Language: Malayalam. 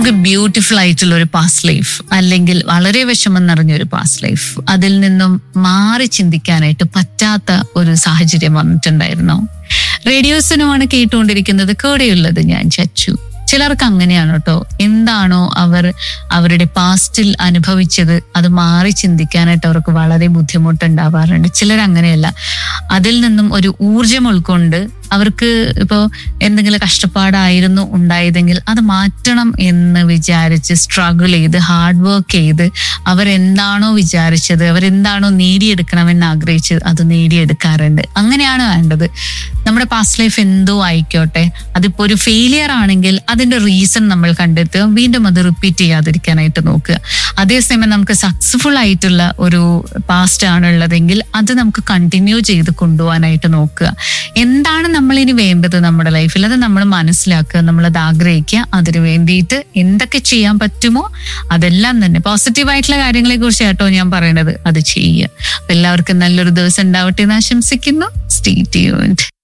നമുക്ക് ബ്യൂട്ടിഫുൾ ആയിട്ടുള്ള ഒരു പാസ്റ്റ് ലൈഫ് അല്ലെങ്കിൽ വളരെ വിഷമം നിറഞ്ഞ ഒരു പാസ്റ്റ് ലൈഫ് അതിൽ നിന്നും മാറി ചിന്തിക്കാനായിട്ട് പറ്റാത്ത ഒരു സാഹചര്യം വന്നിട്ടുണ്ടായിരുന്നോ റേഡിയോസിനുമാണ് കേട്ടുകൊണ്ടിരിക്കുന്നത് കൂടെയുള്ളത് ഞാൻ ചച്ചു ചിലർക്ക് അങ്ങനെയാണ് കേട്ടോ എന്താണോ അവർ അവരുടെ പാസ്റ്റിൽ അനുഭവിച്ചത് അത് മാറി ചിന്തിക്കാനായിട്ട് അവർക്ക് വളരെ ബുദ്ധിമുട്ടുണ്ടാവാറുണ്ട് ചിലർ അങ്ങനെയല്ല അതിൽ നിന്നും ഒരു ഊർജം ഉൾക്കൊണ്ട് അവർക്ക് ഇപ്പോൾ എന്തെങ്കിലും കഷ്ടപ്പാടായിരുന്നു ഉണ്ടായതെങ്കിൽ അത് മാറ്റണം എന്ന് വിചാരിച്ച് സ്ട്രഗിൾ ചെയ്ത് ഹാർഡ് വർക്ക് ചെയ്ത് അവരെന്താണോ വിചാരിച്ചത് അവരെന്താണോ നേടിയെടുക്കണമെന്ന് ആഗ്രഹിച്ചത് അത് നേടിയെടുക്കാറുണ്ട് അങ്ങനെയാണ് വേണ്ടത് നമ്മുടെ പാസ്റ്റ് ലൈഫ് എന്തോ ആയിക്കോട്ടെ അതിപ്പോ ഒരു ഫെയിലിയർ ആണെങ്കിൽ അതിന്റെ റീസൺ നമ്മൾ കണ്ടെത്തുക വീണ്ടും അത് റിപ്പീറ്റ് ചെയ്യാതിരിക്കാനായിട്ട് നോക്കുക അതേസമയം നമുക്ക് സക്സസ്ഫുൾ ആയിട്ടുള്ള ഒരു പാസ്റ്റ് ആണുള്ളതെങ്കിൽ അത് നമുക്ക് കണ്ടിന്യൂ ചെയ്ത് കൊണ്ടുപോകാനായിട്ട് നോക്കുക എന്താണ് നമ്മൾ ഇനി വേണ്ടത് നമ്മുടെ ലൈഫിൽ അത് നമ്മൾ മനസ്സിലാക്കുക നമ്മൾ അത് ആഗ്രഹിക്കുക അതിനു വേണ്ടിയിട്ട് എന്തൊക്കെ ചെയ്യാൻ പറ്റുമോ അതെല്ലാം തന്നെ പോസിറ്റീവ് ആയിട്ടുള്ള കാര്യങ്ങളെ കുറിച്ച് കേട്ടോ ഞാൻ പറയുന്നത് അത് ചെയ്യുക അപ്പൊ എല്ലാവർക്കും നല്ലൊരു ദിവസം ഉണ്ടാവട്ടെ എന്ന് ആശംസിക്കുന്നു സ്റ്റേ ട്യൂൺഡ്